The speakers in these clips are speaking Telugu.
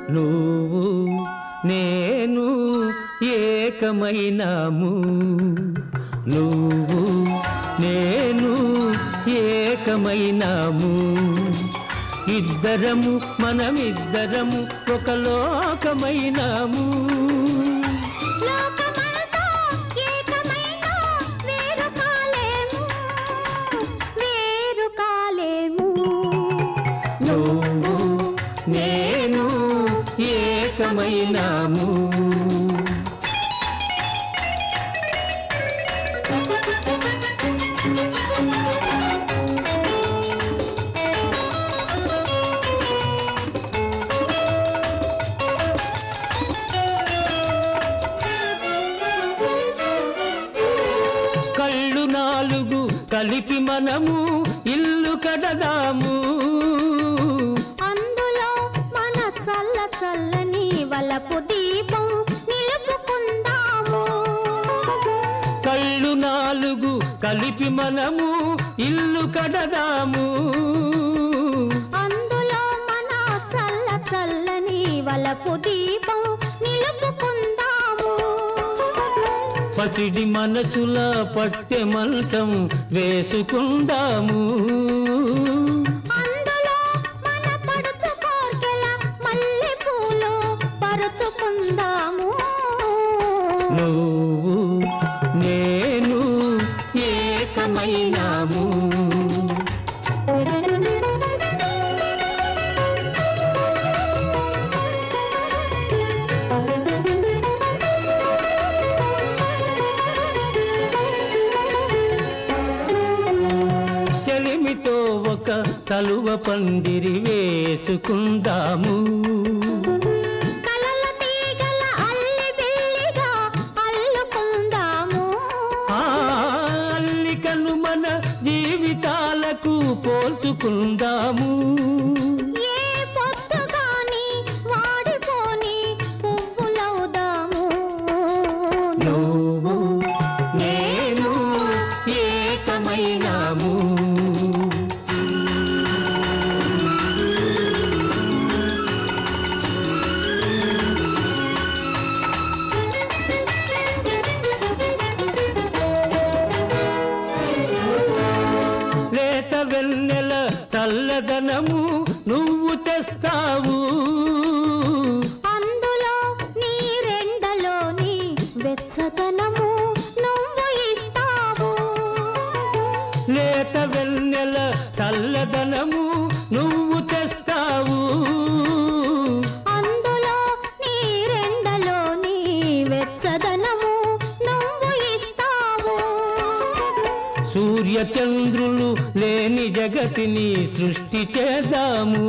నువ్వు నేను ఏకమైనాము నువ్వు నేను ఏకమైనాము ఇద్దరము మనమిద్దరము ఒక లోకమైనాము లోకమంతా ఏకమైనా వేరు కాలేము వేరు కాలేము నువ్వు నేను ఏకమైనాము కళ్ళు నాలుగు కలిపి మనము ఇల్లు కడదాము అందులో మన చల్ల చల్లని వలపు దీపం నిలుపుకుందాము కళ్ళు నాలుగు కలిపి మనము ఇల్లు కడదాము అందులో మన చల్ల చల్లని వలపు దీపం నిలుపుకుందాము పసిడి మనసుల పట్టె మంచం వేసుకుందాము అందులో మన పడుచు కోర్కెల మల్లె పూలు పరుచుకుందాము నువ్వు నేను ఏకమైనాము చెలిమితో ఒక చలువ పందిరి వేసుకుందాము కలల తీగల అల్లి బిల్లిగా అల్లుకుందాము ఆ అల్లికను మన జీవితాలకు పోల్చుకుందాము ఏ పొద్దుగాని వాడిపోని పువ్వులవుదాము నువ్వు నేను ఏకమైనాము లేత వెన్నెల చల్లదనము నువ్వు తెస్తావు అందులో నీ రెండలోని వెచ్చదనము నువ్వు ఇస్తావు లేత వెన్నెల చల్లదనము నువ్వు తెస్తావు అందులో నీ రెండలోని వెచ్చదనము నువ్వు ఇస్తావు సూర్య చంద్రులు లేని జగతిని సృష్టి చేద్దాము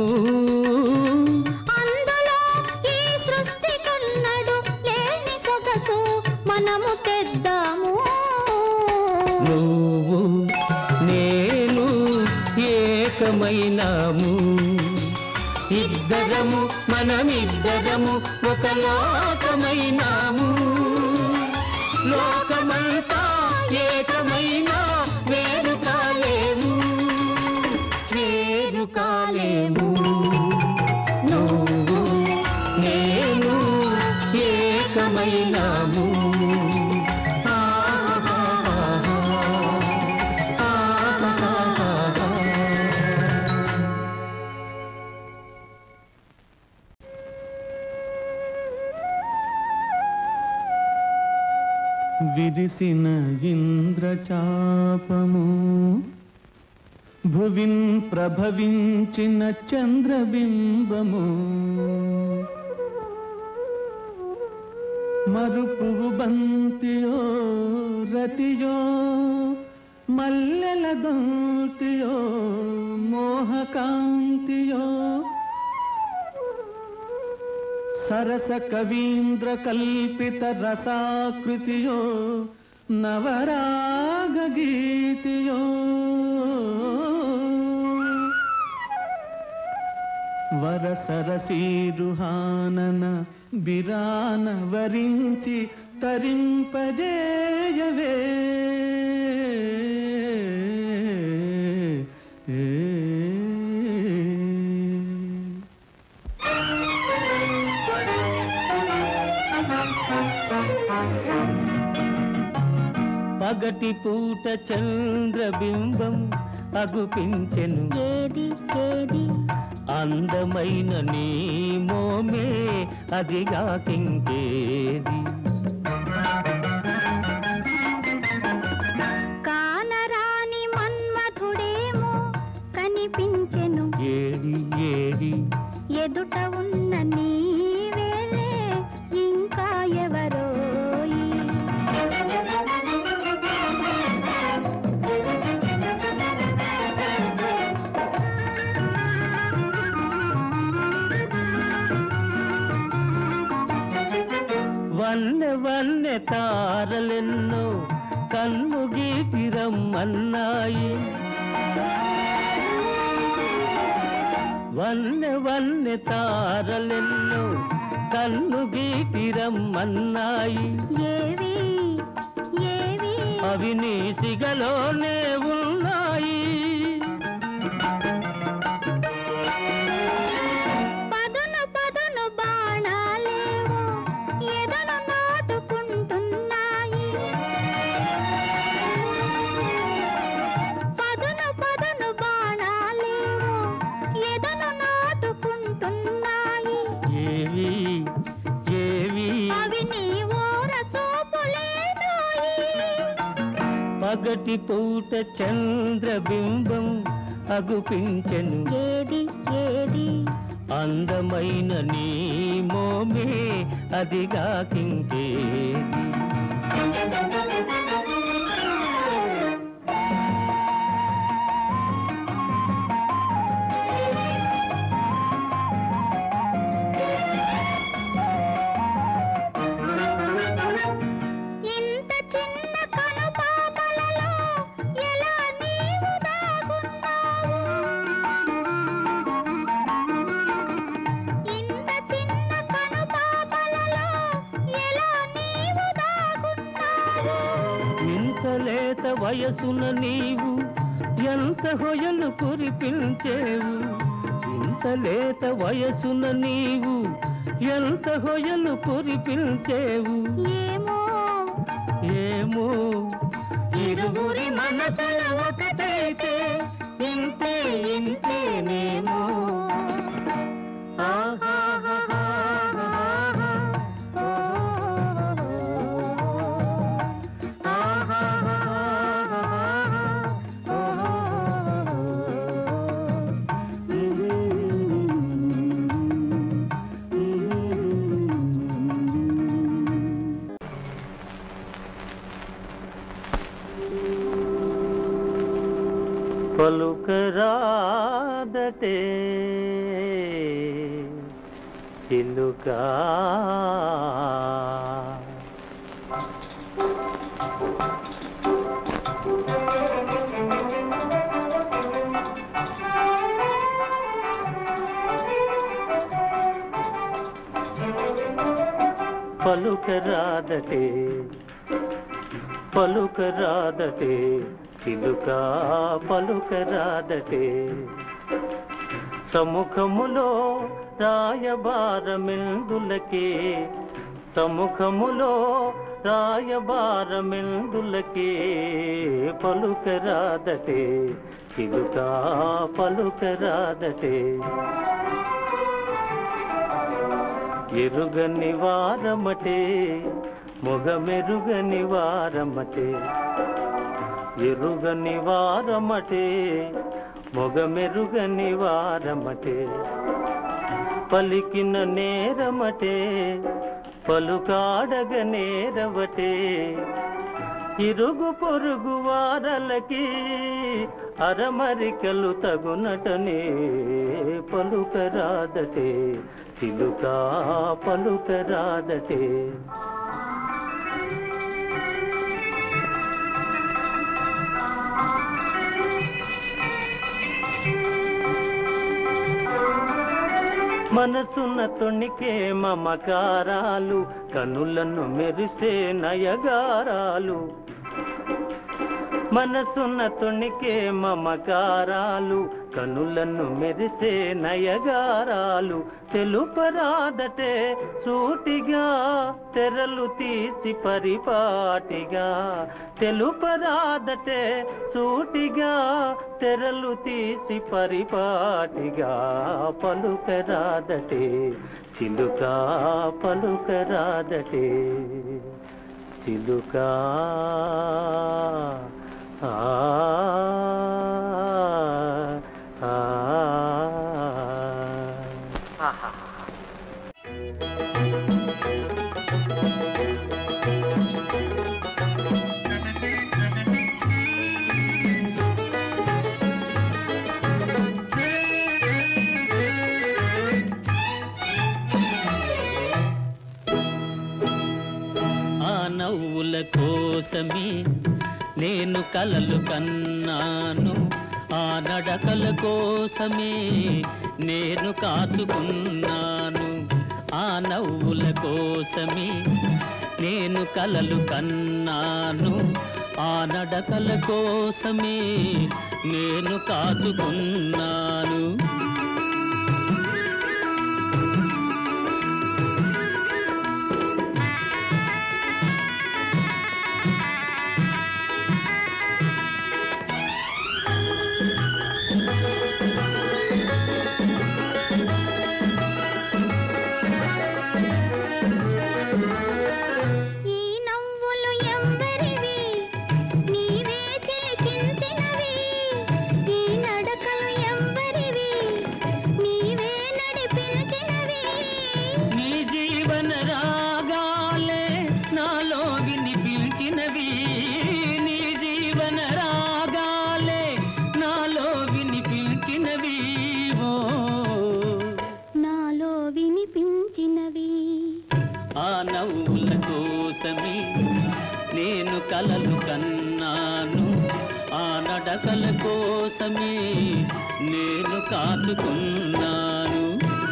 అందులో ఈ సృష్టి కన్నడు లేని సొగసు మనము తెద్దాము నువ్వు నేను ఏకమైనాము ఇద్దరము మనమిద్దరము ఒక లోకమైనాము లోకమంతా ఏకమైనా వేరు కాలేము వేరు కాలేము నువ్వు నేను ఏకమైనాము విరిసిన ఇంద్రచాపము భువిన్ ప్రభవించిన చంద్రబింబము మరుపువు బంతియో రతియో మల్లెల దొంతియో మోహకాంతియో సరస కవీంద్ర కల్పిత రసాకృతియో నవరాగ గీతియో వరసరసీరుహానన బిరాన వరించి తరింపజేయవే ఏ పగటి పూట చంద్రబింబం అగుపించెను ఏది ఏది అందమైన నీ మోమే అదిగాకింకేది కానరాని మన్మథుడేమో కనిపించెను ఏడి ఏడి ఎదుట ఉన్న నీవేలే ఇంకా ఎవరోయి వన్నె వన్నె తారలెన్నో కన్ను గీటిరమ్మన్నాయి వన్నె వన్నె తారలెన్నో కన్ను గీటిరమ్మన్నాయి ఏవి ఏవి అవి నీ సిగలోనే ఉన్నాయి పదును పదును బాణాలేవో ఎదను నాటుకుంటున్నాయి పదును పదును బాణాలేవో ఎదను నాటుకుంటున్నాయి ఏవి ఏవి అవి నీ ఊర చూపులేనోయి పగటి పూట చంద్రబింబం అగుపించెను ఏది ఏది అందమైన నీ మోమే అదిగాకింకేది ఇంత చిన్న కనుపాపలలో ఎలా నీవు దాగున్నావు ఇంత చిన్న కనుపాపలలో ఎలా నీవు దాగున్నావు ఇంత లేత వయసున నీవు ఎంత హొయలు కురిపించేవు ఇంత లేత వయసున నీవు ఎంత హొయలు కురిపించేవు ఏమో ఏమో ఇరువురి మనసులు ఒకటైతే ఇంతే ఇంతేనేమో పలుకరాదటే చిలుక పలుకరాదటే పలుకరాదటే చిలుక పలుకరాదటే సముఖములో రాయబారమెందులకే సముఖములో రాయబారమెందులకే పలుకరాదటే చిలుక పలుకరాదటే ఎరుగని వారమటే మొగమెరుగని వారమటే ఎరుగని వారమటే మొగమెరుగని వారమటే పలికిన నేరమటే పలుకాడగ నేరవటే ఇరుగు పొరుగు వారలకి అరమరికలు తగునటనే పలుకరాదటే చిలుక పలుకరాదటే మనసున్న తొణికే మమకారాలు కనులను మెరిసే నయగారాలు మనసున్న తొణికే మమకారాలు కనులను మెరిసే నయగారాలు తెలుపరాదటే సూటిగా తెరలు తీసి పరిపాటిగా తెలుపరాదటే సూటిగా తెరలు తీసి పరిపాటిగా పలుకరాదటే చిలుక పలుకరాదటే చిలుక ఆ ఆ, ఆ. ఆ నవ్వుల కోసమే నేను కలలు కన్నాను ఆ నడకల కోసమే నేను కాచుకున్నాను ఆ నవ్వుల కోసమే నేను కలలు కన్నాను ఆ నడకల కోసమే నేను కాచుకున్నాను ఈ నవ్వులు ఎవ్వరివి నీవే చేకించినవి ఈ నడకలు ఎవ్వరివి నీవే నడిపించినవి నీ జీవన రాగాలే నాలో వినిపించినవి నీ జీవన రాగాలే నాలో వినిపించినవి ఓ నాలో వినిపించినవి ఆ నవ్వుల కోసమే నేను కలలు కన్నాను ఆ నడకల కోసమే నేను కాచుకున్నాను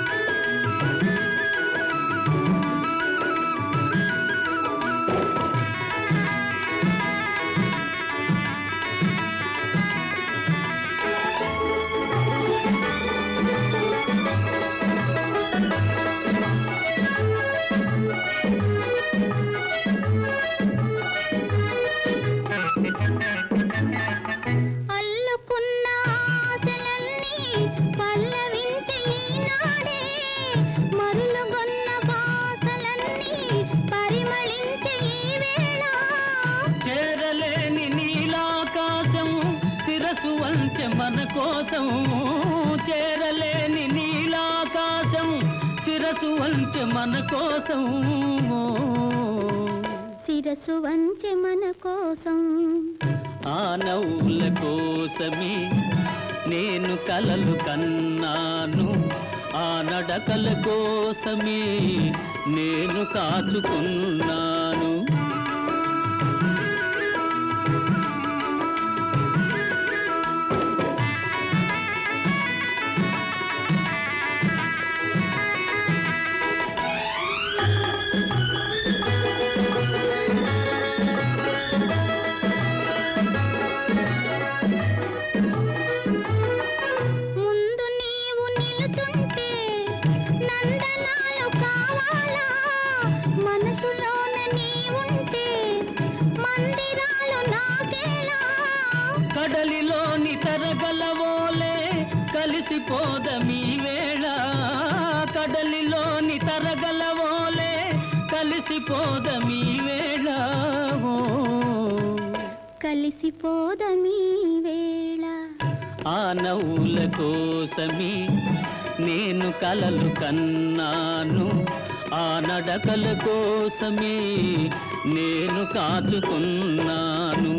అల్లుకున్న ఆశలన్నీ పల్లవించే ఈనాడే మరులుగొన్న బాసలన్నీ పరిమళించే ఈ వేళ చేరలేని నీలాకాశం శిరసు వంచె మన కోసం చేరలేని నీలాకాశం శిరసు వంచె మన కోసం ఓ. శిరసు వంచె మన కోసం ఆ నవ్వుల కోసమే నేను కలలు కన్నాను ఆ నడకల కోసమే నేను కాచుకున్నాను ముందు నీవు నిలుతుంటే నందనాలు కావాలా మనసులోన నీవుంటే మందిరాలు నాకేలా కడలిలోని తరగలవోలే కలిసిపోదమీ వేళ కడలిలోని తరగలవోలే కలిసిపోదమీ వేళ ఓ. కలిసిపోదమీ వేళ ఆ నవ్వుల కోసమే నేను కలలు కన్నాను ఆ నడకల కోసమే నేను కాచుకున్నాను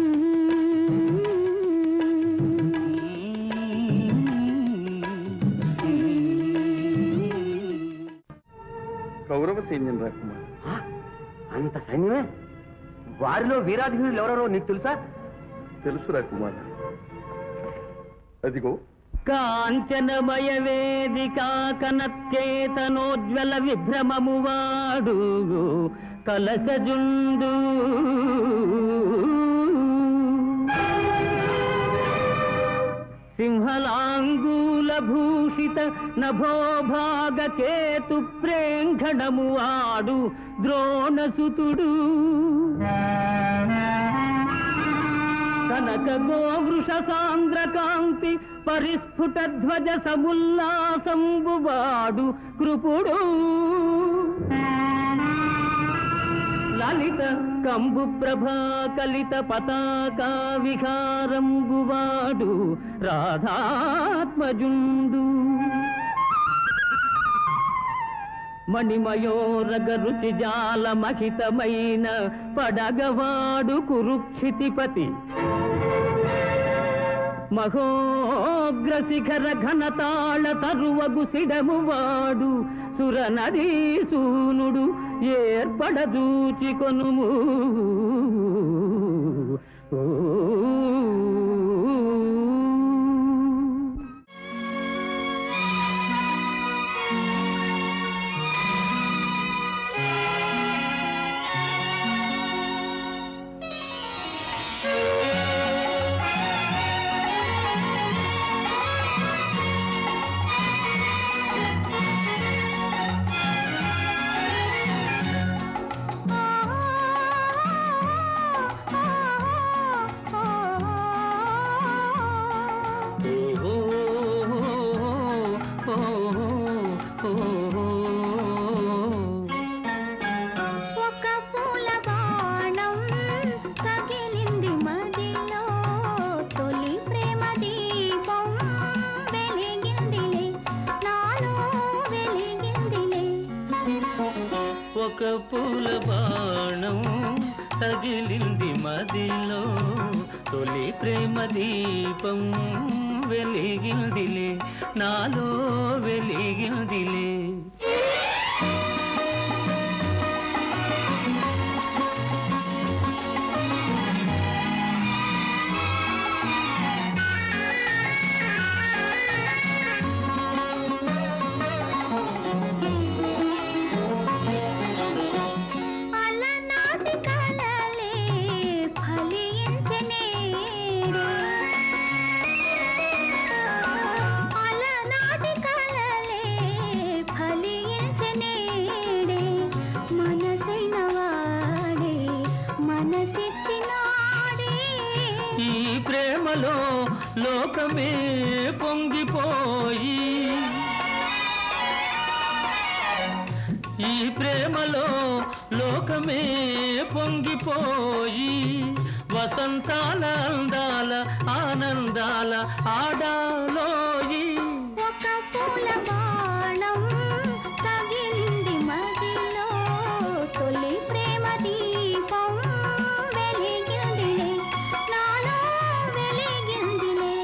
కౌరవ సైన్యం రాకుమార్ ఆ, అంత సైన్యమే వారిలో వీరాధికులు ఎవరెవరో నీకు తెలుసా తెలుసు రాకుమార్ అదిగో కాంచనమయ వేదిక కనత్యేతనోజ్వల విభ్రమము వాడు కలసజుండు సింహలాంగూల భూషిత నభోభాగ కేతు ప్రేంఘణము ఆడు ద్రోణసుతుడు కనక గోవృష సాంద్ర కాంతి పరిస్ఫుట ధ్వజ సముల్లాసంబువాడు కృపుడు లలిత కంబు ప్రభా కలిత పతాకా విహారంబువాడు రాధాత్మజుండు మణిమయోరగ రుచి జాల మహితమైన పడగవాడు కురుక్షితిపతి మహోగ్ర శిఖర ఘనతాళ తరువగు సిడమువాడు సురనదీ సూనుడు ఏర్పడదూచి కొనుము ఓ ఒక పూల బాణం తగిలింది మదిలో తొలి ప్రేమ దీపం వెలిగిందిలే నాలో వెలిగిందిలే ఒక పూల బాణం తగిలింది మదిలో తొలి ప్రేమ దీపం వెలిగిందిలే నాలో వెలిగిందిలే అలనాటి కలలే ఫలించనే అలనాటి కలలే ఫలించనే మనసైన వాడే మనసిచ్చినాడే ఈ ప్రేమలో లోకమే పొంగిపోయి ఈ ప్రేమలో లోకమే పొంగిపోయి వసంతాల అందాల ఆనందాల ఆడాలోయి ఒక పూల బాణం తగిలింది మదిలో తొలి ప్రేమ దీపం వెలిగిందిలే నాలో వెలిగిందిలే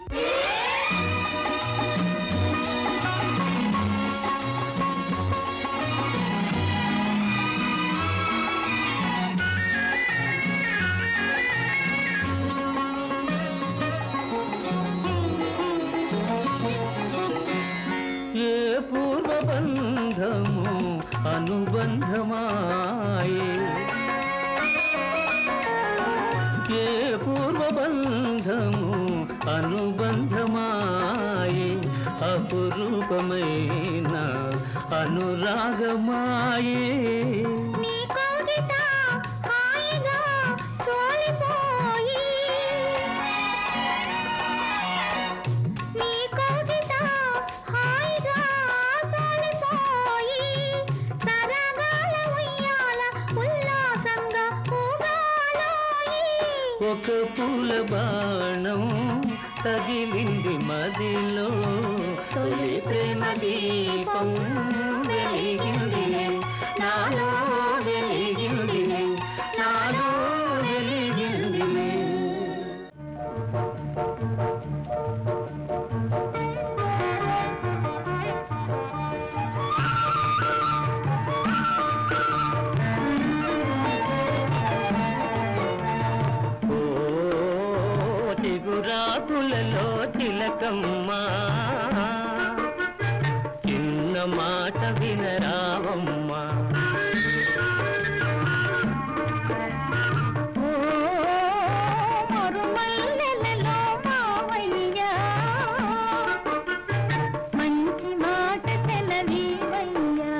ఏ పూర్వబంధము అనుబంధమాయే ఏ పూర్వబంధము అనుబంధమాయే అపురూపమైన అనురాగమాయే నీ కవిత హాయిగా సోలిపోయి నీ కవిత హాయిగా సోలిపోయి సరగాల ఉయ్యాల ఉల్లాసంగా ఊగాలోయి ఒక పూల బాణం తగిలింది మదిలో తొలి ప్రేమ దీపం వెలిగిందిలే నాలో వెలిగిందిలే నాలో వెలిగిందిలే ఓ చిగురాకులలో తిలకమ్మ చిన్న మాట వినరావమ్మా మరుమల్లెలలో మావయ్య సెలవీవయ్యా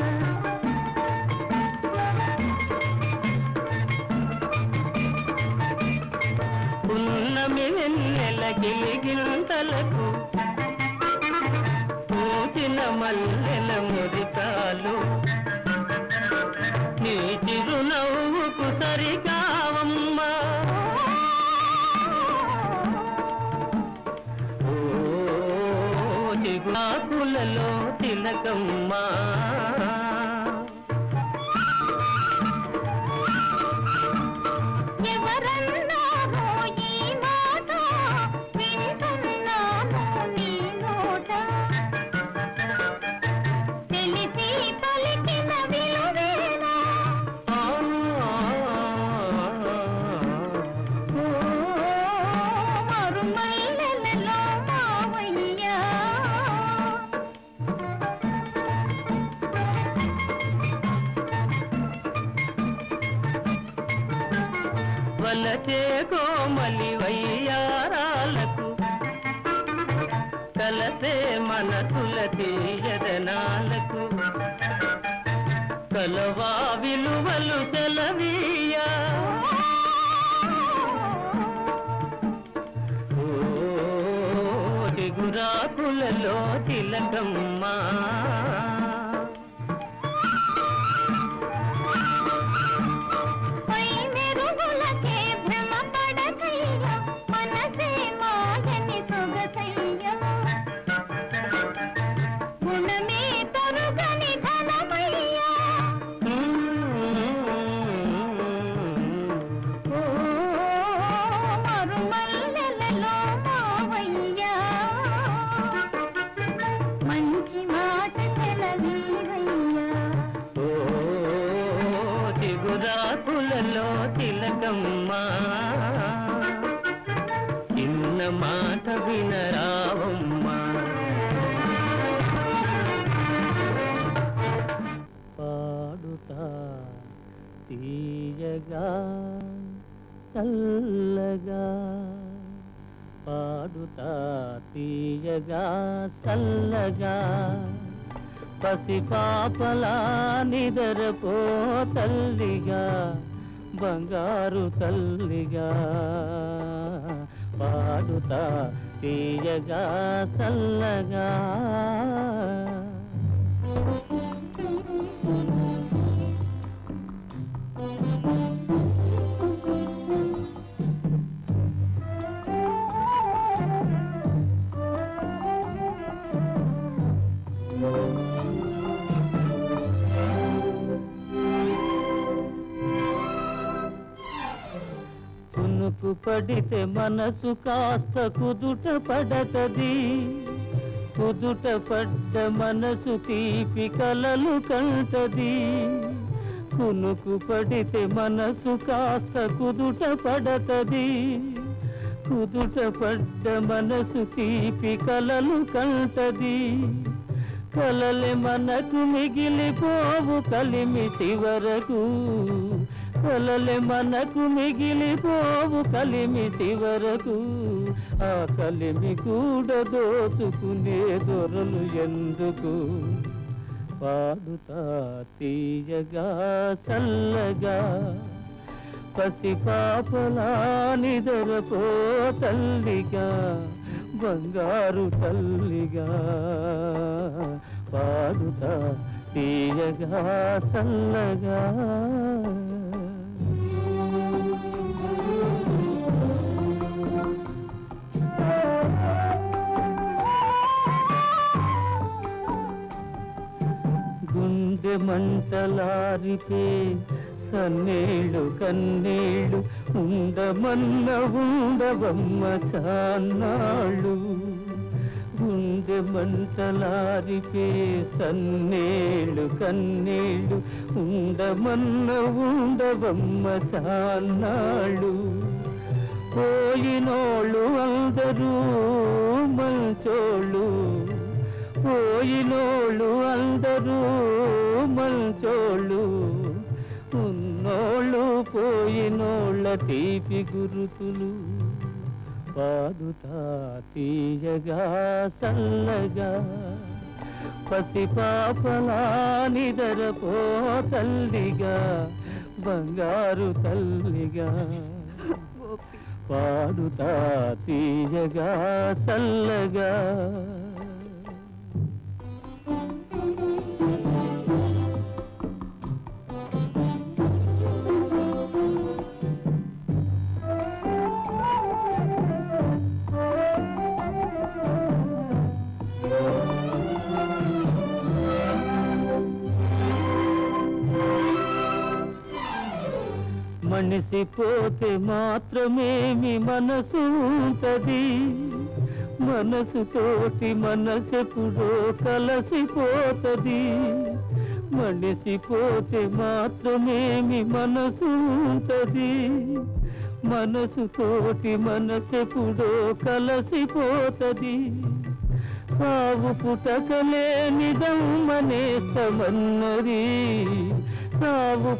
పున్నమి వెన్నెల గిలిగింతలకు పూచిన మల్లెల మురికాలు నీ చిరునవ్వుకు సరికావమ్మా ఓ దిగులాకులలో తిలకమ్మా ఎవరన్నారో ఈ మాట వింటున్నాను నీ నోట తెలిసి పలికిన విలువేనా ఓ మరుమల్లెలలో మావయ్యా వలచే కోమలి వయ్యారాలకు కలసే మనసుల తీయదనాలకు కలవా విలువలు సెలవీయా ఓ దిగురాకులలో తిలకమ్మా పై మెరుగులకే భ్రమ పడకయ్యా మనసే మాయని సొగసయ్యా గుణమే తరుగని ధనమయ్యా ఓ మరుమల్లెలలో మావయ్యా మంచి మాట సెలవీవయ్యా ఓ దిగురాకులలో తిలకమ్మా చిన్న మాట వినరావమ్మా పాడుతా తీయగా చల్లగా పాడుతా తీయగా చల్లగా పసిపాపలా నిదరపో తల్లిగా బంగారు తల్లిగా పాడుతా తీయగా చల్లగా కునుకు పడితే మనసు కాస్త కుదుట పడతది కుదుట పడ్డ మనసు తీపి కలలు కంటది కునుకు పడితే మనసు కాస్త కుదుట పడతది కుదుట పడ్డ మనసు తీపి కలలు కంటది కలలే మనకు మిగిలిపోవు కలిమి శివరకు కలలే మనకు మిగిలిపోవు కలిమి శివరకు ఆ కలిమి కూడా దోచుకునే దొరలు ఎందుకు పాడుతా తీయగా చల్లగా పసిపాపలా నిదరపో తల్లిగా బంగారు తల్లిగా పాడుతా తీయగా చల్లగా గుండె మంటలారితే సన్నేళ్ళు కన్నీళ్ళు ఉండమన్న ఉండవమ్మ సాన్నాళ్ళు గుండె మంటలారితే సన్నేళ్ళు కన్నీళ్ళు ఉండమన్న ఉండవమ్మ సాన్నాళ్ళు పోయినోళ్ళు అందరూ మంచోళ్ళు పోయినోళ్ళు అందరూ మంచోళ్ళు ఉన్నోళ్ళు పోయినోళ్ళ తీపి గురుతులు పాడుతా తీయగా సల్లగా పసిపాపలా నిదరపో తల్లిగా బంగారు తల్లిగా పాడుతా తీయగా చల్లగా మనిసిపోతే మాత్రమేమి మనసు ఉంటది మనసుతోటి మనసెప్పుడో కలసిపోతది మనిసిపోతే మాత్రమేమి మనసు ఉంటది మనసుతోటి మనసెప్పుడో కలసిపోతది సాగు పుటకలేనిదమ్మనేస్తమన్నది సాగు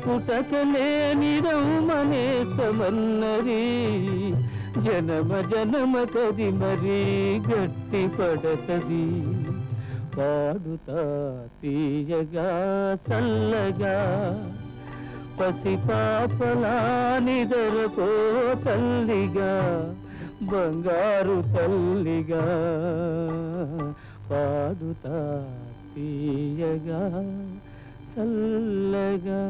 పుటకలేనిదమ్మనేస్తమన్నది జనమ జనమ కది మరీ గట్టి పడతది పాడుతా తీయగా సల్లగా పసిపాపలా నిదరపో తల్లిగా బంగారు తల్లిగా పాడుతా తీయగా సల్లగా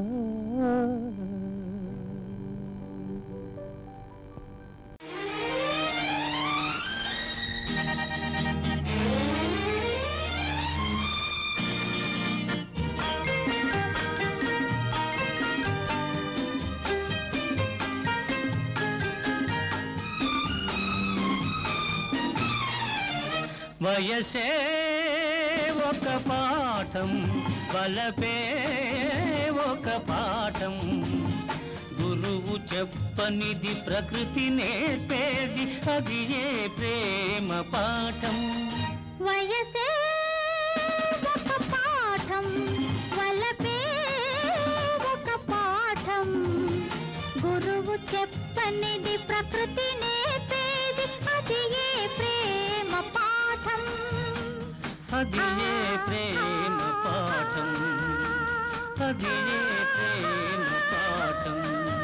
వయసే ఒక పాఠం వలపే ఒక పాఠం గురువు చెప్పనిది ప్రకృతి నేర్పేది అది ఏ ప్రేమ పాఠం వయసే ఒక పాఠం వలపే ఒక పాఠం గురువు చెప్పనిది ప్రకృతి నేర్పేది అది ఏ ప్రేమ పాఠం అది ఏ ప్రేమ పాఠం అది ఏ ప్రేమ పాఠం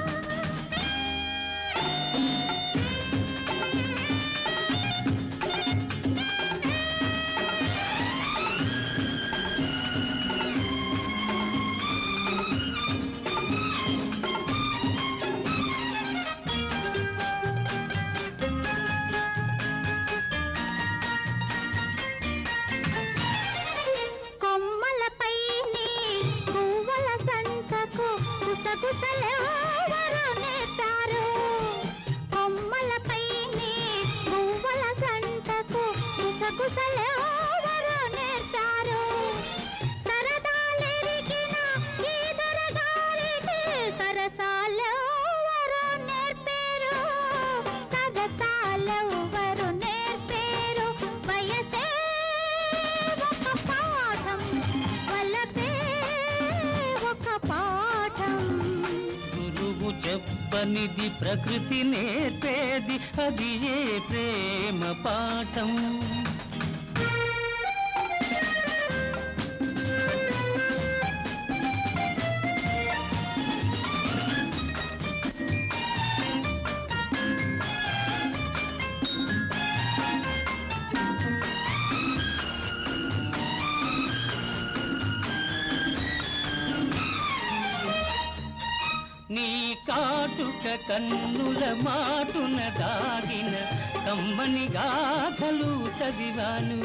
కొమ్మలపై నీ పువ్వుల సంతకు గుసగుసలెవరు నేతారు కొమ్మలపై నీ పువ్వుల సంతకు గుసగుసలెవరు నేతారు సరదాలెరిగిన ఈ దొరగారికి సరసాలెవరు నేర్పేరు సగతాలెవరు నేర్పేరు వయసే ఒక పాఠం వలపే ఒక పాఠం గురువు చెప్పనిది ప్రకృతి నేర్పేది అది ఏ ప్రేమ పాఠం నీ కాటుక కన్నుల మాటున దాగిన కమ్మని గాథలు చదివాను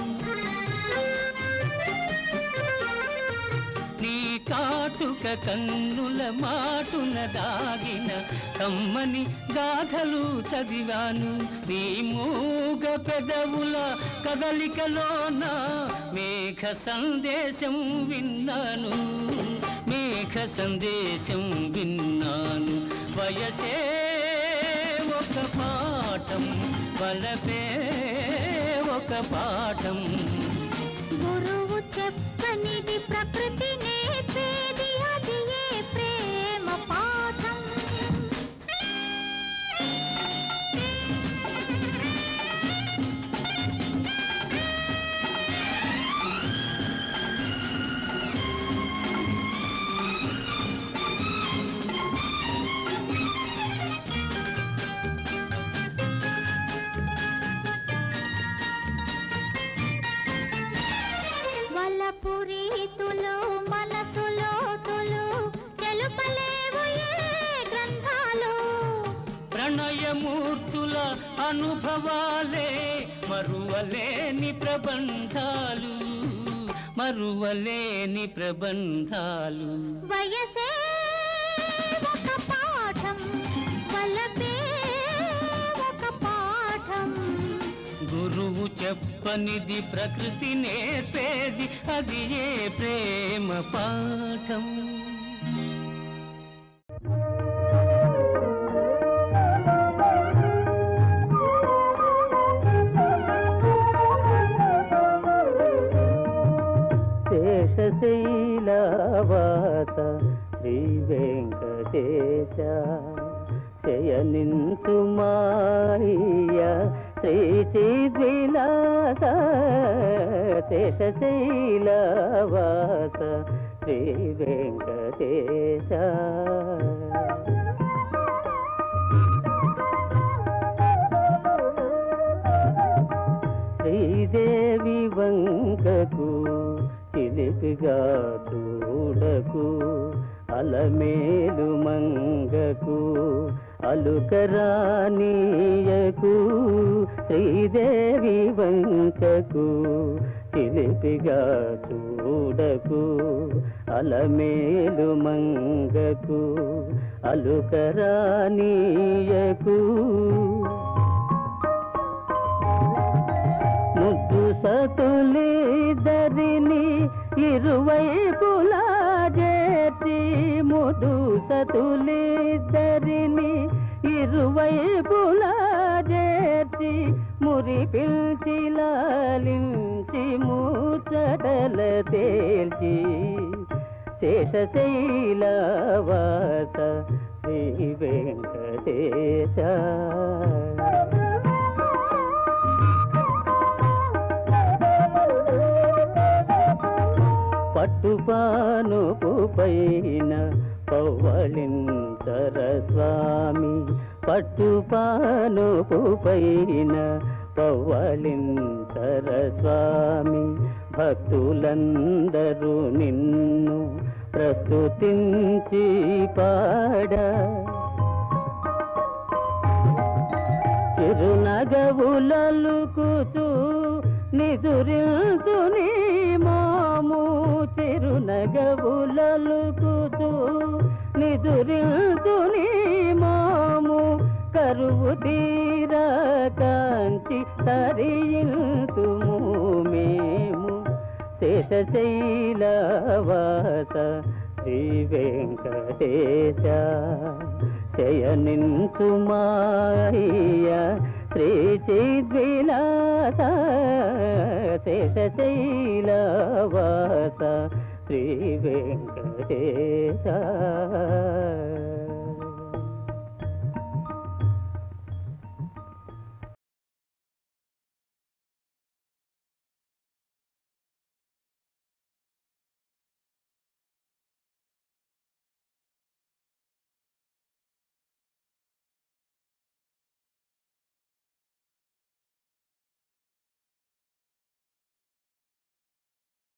నీ కాటుక కన్నుల మాటున దాగిన కమ్మని గాథలు చదివాను నీ మూగ పెదవుల కదలికలోన మేఘ సందేశం విన్నాను మేఘ సందేశం విన్నాను వయసే ఒక పాఠం వలపే ఒక పాఠం గురువు చెప్పనిది ప్రకృతి నేర్పేది అది ఏ ప్రేమ పాఠం చిత్రపు రీతులు మనసులో తులు తెలుపలేవు ఏ గ్రంథాలు ప్రణయమూర్తుల అనుభవాలే మరువలేని ప్రబంధాలు మరువలేని ప్రబంధాలు వయసే ఒక పాఠం వలపే ఒక పాఠం గురువు చెప్పనిది ప్రకృతి నేర్పేది అది ఏ ప్రేమ పాఠం శేషశైలవాస శ్రీ వెంకటేశ శయనించు మాయ శ్రీ చిద్విలాస శేషశైలవాస శ్రీ వెంకటేశ శ్రీదేవి వంకకు చిలిపిగా చూడకు అలమేలు మంగకు అలుకరానీయకు శ్రీదేవి వంకకు చిలిపిగా చూడకు అలమేలు మంగకు అలుకరానీయకు ముద్దు సతులిద్దరిని ఇరువైపులా చేర్చి ముద్దు సతులిద్దరిని ఇరువైపులా చేర్చి మురి పిలిచి లాలించి ముచ్చటల తేల్చి శేషశైలవాస శ్రీ వెంకటేశ పట్టుపానుపు పైన పవ్వళింతర స్వామి పట్టుపానుపు పైన పవ్వళింతర స్వామి భక్తులందరూ నిన్ను ప్రస్తుతించి పాడ చిరునగవులలుకుచు నిదురించు నీ మాము చిరునగవులలుకుచు నిదురించు నీ మాము కరువు తీర కాంచి తరియింతుము మేము శేషశైలవాస శ్రీ వెంకటేశ శయనించు మాయ శ్రీ చిద్విలాస శేషశైలవాస శ్రీ వెంకటేశ